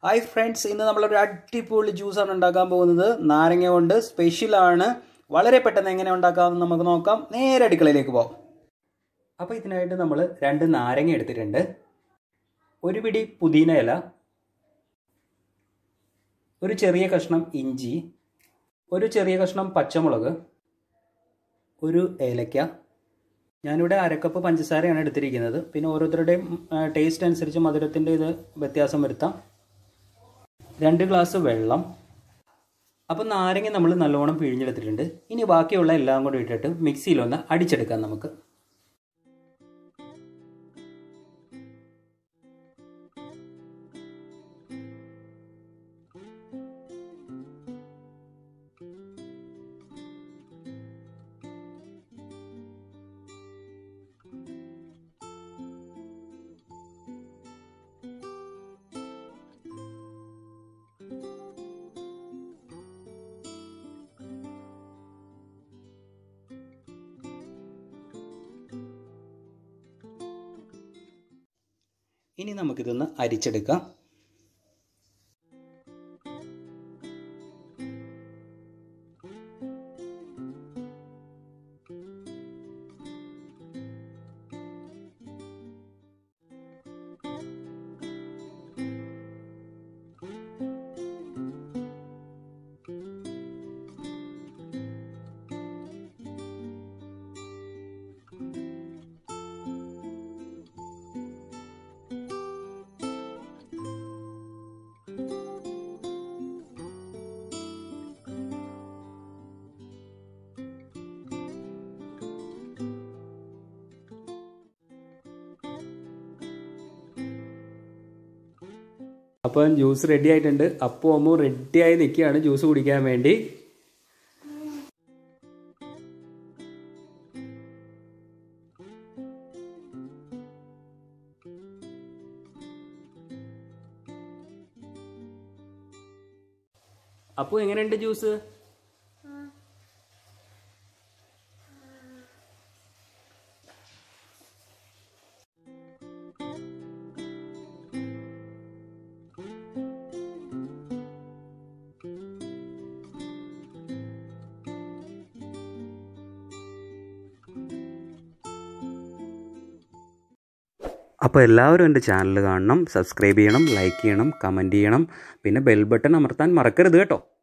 hi friends ഇന്ന് നമ്മളൊരു അടിപൊളി ജ്യൂസാണ് ഉണ്ടാക്കാൻ പോകുന്നത് നാരങ്ങ കൊണ്ട് സ്പെഷ്യലാണ് വളരെ പെട്ടെന്ന് എങ്ങനെ ഉണ്ടാക്കാമെന്ന് നമുക്ക് നോക്കാം നേരെ അടുക്കളയിലേക്ക് പോകാം അപ്പോൾ ഇതിനായിട്ട് നമ്മൾ രണ്ട് നാരങ്ങ എടുത്തിട്ടുണ്ട് ഒരു പിടി പുതിന ഇല ഒരു ചെറിയ കഷ്ണം ഇഞ്ചി ഒരു ചെറിയ കഷ്ണം പച്ചമുളക് ഒരു ഏലക്ക ഞാനിവിടെ അരക്കപ്പ് പഞ്ചസാരയാണ് എടുത്തിരിക്കുന്നത് പിന്നെ ഓരോരുത്തരുടെയും ടേസ്റ്റ് അനുസരിച്ച് മധുരത്തിൻ്റെ ഇത് വ്യത്യാസം വരുത്താം രണ്ട് ഗ്ലാസ് വെള്ളം അപ്പം നാരങ്ങ നമ്മൾ നല്ലോണം പിഴിഞ്ഞെടുത്തിട്ടുണ്ട് ഇനി ബാക്കിയുള്ള എല്ലാം കൂടി ഇട്ടിട്ട് മിക്സിയിലൊന്ന് അടിച്ചെടുക്കാം നമുക്ക് ഇനി നമുക്കിതൊന്ന് അരിച്ചെടുക്കാം അപ്പം ജ്യൂസ് റെഡി ആയിട്ടുണ്ട് അപ്പോൾ അമ്മു റെഡിയായി നിൽക്കുകയാണ് ജ്യൂസ് കുടിക്കാൻ വേണ്ടി അപ്പോൾ എങ്ങനെയുണ്ട് ജ്യൂസ് അപ്പോൾ എല്ലാവരും എൻ്റെ ചാനൽ കാണണം സബ്സ്ക്രൈബ് ചെയ്യണം ലൈക്ക് ചെയ്യണം കമൻറ്റ് ചെയ്യണം പിന്നെ ബെൽ ബട്ടൺ അമർത്താൻ മറക്കരുത് കേട്ടോ